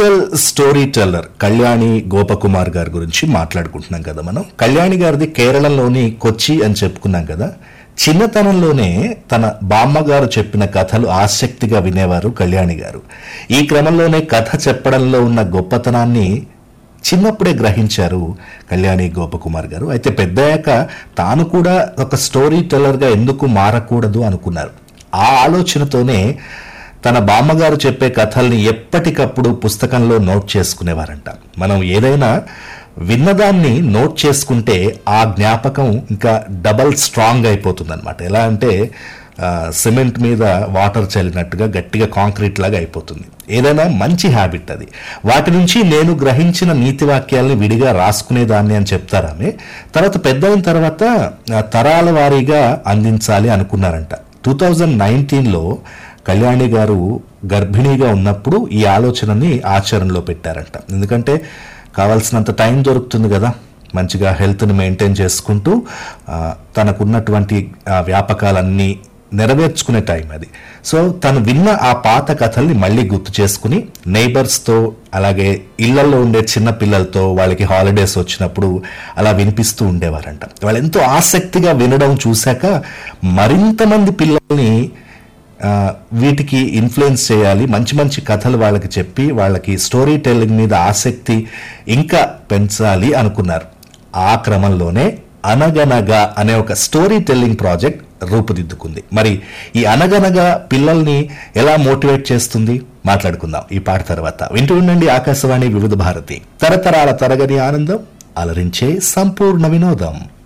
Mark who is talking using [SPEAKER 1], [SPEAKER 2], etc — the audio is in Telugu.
[SPEAKER 1] digital storyteller Kalyani Gopakumar garu గురించి మాట్లాడుకుంటున్నాం కదా మనం కళ్యాణి గారిది కేరళలోని కొచ్చి అని చెప్పుకున్నాం కదా చిన్నతనంలోనే తన బామ్మగారు చెప్పిన కథలు ఆసక్తిగా వినేవారు కళ్యాణి గారు ఈ క్రమంలోనే కథ చెప్పడంలో ఉన్న గొప్పతనాన్ని చిన్నప్పుడే గ్రహించారు కళ్యాణి గోపకుమార్ గారు అయితే పెద్దయ్యాక తాను కూడా ఒక స్టోరీ టెల్లర్గా ఎందుకు మారకూడదు అనుకున్నారు ఆ ఆలోచనతోనే తన బామ్మగారు చెప్పే కథల్ని ఎప్పటికప్పుడు పుస్తకంలో నోట్ చేసుకునేవారంట మనం ఏదైనా విన్నదాన్ని నోట్ చేసుకుంటే ఆ జ్ఞాపకం ఇంకా డబల్ స్ట్రాంగ్ అయిపోతుంది అనమాట ఎలా అంటే ఆ, సిమెంట్ మీద వాటర్ చల్లినట్టుగా గట్టిగా కాంక్రీట్ లాగా అయిపోతుంది ఏదైనా మంచి హ్యాబిట్ అది వాటి నుంచి నేను గ్రహించిన నీతి వాక్యాలని విడిగా రాసుకునేదాన్ని అని చెప్తారామె తర్వాత పెద్ద అయిన తర్వాత ఆ, తరాల వారీగా అందించాలి అనుకున్నారంట టూ థౌజండ్ నైన్టీన్లో కళ్యాణి గారు గర్భిణీగా ఉన్నప్పుడు ఈ ఆలోచనని ఆచరణలో పెట్టారంట ఎందుకంటే కావాల్సినంత టైం దొరుకుతుంది కదా మంచిగా హెల్త్ని మెయింటైన్ చేసుకుంటూ ఆ, తనకున్నటువంటి ఆ, వ్యాపకాలన్నీ నెరవేర్చుకునే టైం అది సో తను విన్న ఆ పాత కథల్ని మళ్ళీ గుర్తు చేసుకుని నైబర్స్తో అలాగే ఇళ్లలో ఉండే చిన్న పిల్లలతో వాళ్ళకి హాలిడేస్ వచ్చినప్పుడు అలా వినిపిస్తూ ఉండేవారంట వాళ్ళు ఎంతో ఆసక్తిగా వినడం చూశాక మరింత మంది పిల్లల్ని ఆ, వీటికి ఇన్ఫ్లుయెన్స్ చేయాలి మంచి మంచి కథలు వాళ్ళకి చెప్పి వాళ్ళకి స్టోరీ టెల్లింగ్ మీద ఆసక్తి ఇంకా పెంచాలి అనుకున్నారు ఆ క్రమంలోనే అనగనగా అనే ఒక స్టోరీ టెల్లింగ్ ప్రాజెక్ట్ రూపుదిద్దుకుంది మరి ఈ అనగనగా పిల్లల్ని ఎలా మోటివేట్ చేస్తుంది మాట్లాడుకుందాం ఈ పాట తర్వాత వింటూ ఉండండి ఆకాశవాణి వివిధ భారతి తరతరాల తరగని ఆనందం అలరించే సంపూర్ణ వినోదం